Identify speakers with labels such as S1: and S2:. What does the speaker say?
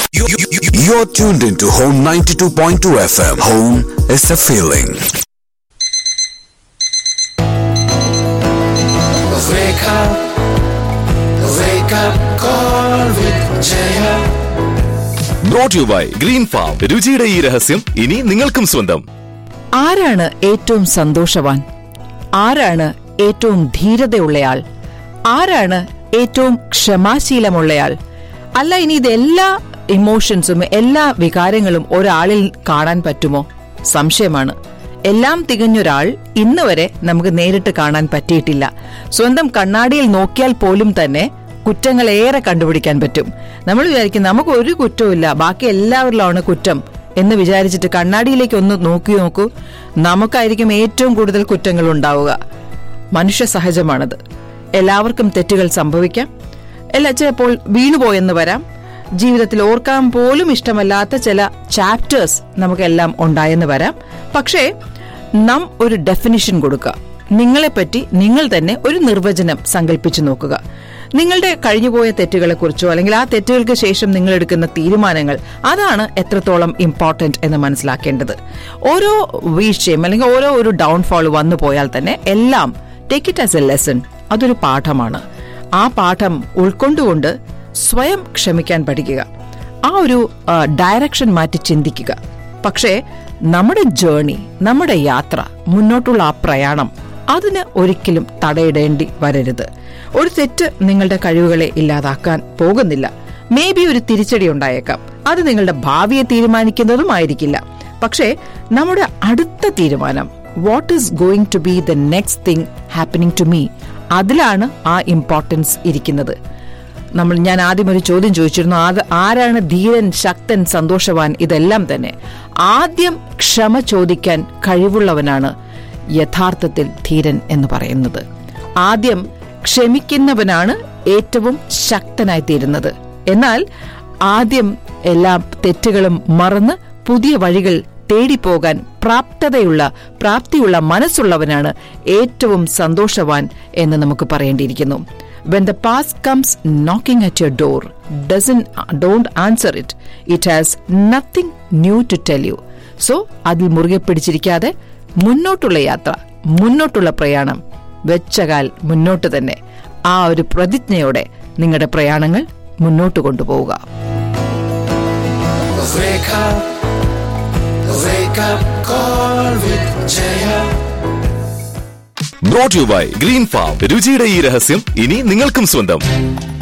S1: You're tuned into Home 92.2 FM. Home is a feeling.
S2: Wake up, wake up, call with Jaya.
S3: Brought you by Green Farm രുചിയുടെ ഈ രഹസ്യം ഇനി നിങ്ങൾക്കും സ്വന്തം
S4: ആരാണ് ഏറ്റവും സന്തോഷവാൻ ആരാണ് ഏറ്റവും ധീരതയുള്ളയാൾ ആരാണ് ഏറ്റവും ക്ഷമാശീലമുള്ളയാൾ അല്ല ഇനി ഇതെല്ലാ ഇമോഷൻസും എല്ലാ വികാരങ്ങളും ഒരാളിൽ കാണാൻ പറ്റുമോ സംശയമാണ് എല്ലാം തികഞ്ഞൊരാൾ ഇന്ന് വരെ നമുക്ക് നേരിട്ട് കാണാൻ പറ്റിയിട്ടില്ല സ്വന്തം കണ്ണാടിയിൽ നോക്കിയാൽ പോലും തന്നെ കുറ്റങ്ങൾ ഏറെ കണ്ടുപിടിക്കാൻ പറ്റും നമ്മൾ വിചാരിക്കും നമുക്ക് ഒരു കുറ്റവും ബാക്കി എല്ലാവരിലാണ് കുറ്റം എന്ന് വിചാരിച്ചിട്ട് കണ്ണാടിയിലേക്ക് ഒന്ന് നോക്കി നോക്കൂ നമുക്കായിരിക്കും ഏറ്റവും കൂടുതൽ കുറ്റങ്ങൾ ഉണ്ടാവുക മനുഷ്യ സഹജമാണത് എല്ലാവർക്കും തെറ്റുകൾ സംഭവിക്കാം എല്ലാ ചിലപ്പോൾ വീണുപോയെന്ന് വരാം ജീവിതത്തിൽ ഓർക്കാൻ പോലും ഇഷ്ടമല്ലാത്ത ചില ചാപ്റ്റേഴ്സ് നമുക്കെല്ലാം ഉണ്ടായെന്ന് വരാം പക്ഷേ നാം ഒരു ഡെഫിനിഷൻ കൊടുക്കുക നിങ്ങളെപ്പറ്റി നിങ്ങൾ തന്നെ ഒരു നിർവചനം സങ്കല്പിച്ചു നോക്കുക നിങ്ങളുടെ കഴിഞ്ഞുപോയ തെറ്റുകളെക്കുറിച്ചോ അല്ലെങ്കിൽ ആ തെറ്റുകൾക്ക് ശേഷം നിങ്ങൾ എടുക്കുന്ന തീരുമാനങ്ങൾ അതാണ് എത്രത്തോളം ഇമ്പോർട്ടന്റ് എന്ന് മനസ്സിലാക്കേണ്ടത് ഓരോ വീഴ്ചയും അല്ലെങ്കിൽ ഓരോ ഒരു ഡൗൺഫോൾ വന്നു പോയാൽ തന്നെ എല്ലാം take it as a lesson അതൊരു പാഠമാണ് ആ പാഠം ഉൾക്കൊണ്ടുകൊണ്ട് സ്വയം ക്ഷമിക്കാൻ പഠിക്കുക ആ ഒരു ഡയറക്ഷൻ മാറ്റി ചിന്തിക്കുക പക്ഷേ നമ്മുടെ ജേണി നമ്മുടെ യാത്ര മുന്നോട്ടുള്ള ആ പ്രയാണം അതിന് ഒരിക്കലും തടയിടേണ്ടി വരരുത് ഒരു തെറ്റ് നിങ്ങളുടെ കഴിവുകളെ ഇല്ലാതാക്കാൻ പോകുന്നില്ല മേ ബി ഒരു തിരിച്ചടി ഉണ്ടായേക്കാം അത് നിങ്ങളുടെ ഭാവിയെ തീരുമാനിക്കുന്നതുമായിരിക്കില്ല പക്ഷേ നമ്മുടെ അടുത്ത തീരുമാനം what is going to be the next thing happening to me അതിലാണ് ആ ഇമ്പോർട്ടൻസ് ഇരിക്കുന്നത് നമ്മൾ ഞാൻ ആദ്യം ഒരു ചോദ്യം ചോദിച്ചിരുന്നു അത് ആരാണ് ധീരൻ ശക്തൻ സന്തോഷവാൻ ഇതെല്ലാം തന്നെ ആദ്യം ക്ഷമ ചോദിക്കാൻ കഴിവുള്ളവനാണ് യഥാർത്ഥത്തിൽ ധീരൻ എന്ന് പറയുന്നത് ആദ്യം ക്ഷമിക്കുന്നവനാണ് ഏറ്റവും ശക്തനായി തീരുന്നത് എന്നാൽ ആദ്യം എല്ലാ തെറ്റുകളും മറന്ന് പുതിയ വഴികൾ തേടിപ്പോകാൻ പ്രാപ്തതയുള്ള പ്രാപ്തിയുള്ള മനസ്സുള്ളവനാണ് ഏറ്റവും സന്തോഷവാൻ എന്ന് നമുക്ക് പറയേണ്ടിയിരിക്കുന്നു when the past comes knocking at your door dozen don't answer it it has nothing new to tell you so അതിൽ മുറുകെ പിടിച്ചിരിക്കാതെ മുന്നോട്ടുള്ള യാത്ര മുന്നോട്ടുള്ള പ്രയാണം വെച്ചകാൽ മുന്നോട്ട് തന്നെ ആ ഒരു പ്രതിജ്ഞയോടെ നിങ്ങളുടെ പ്രയാണങ്ങൾ മുന്നോട്ട് കൊണ്ടുപോവുക
S2: Wake up, wake up, call with Jaya.
S3: Brought you by Green Farm രുചിയുടെ ഈ രഹസ്യം ഇനി നിങ്ങൾക്കും സ്വന്തം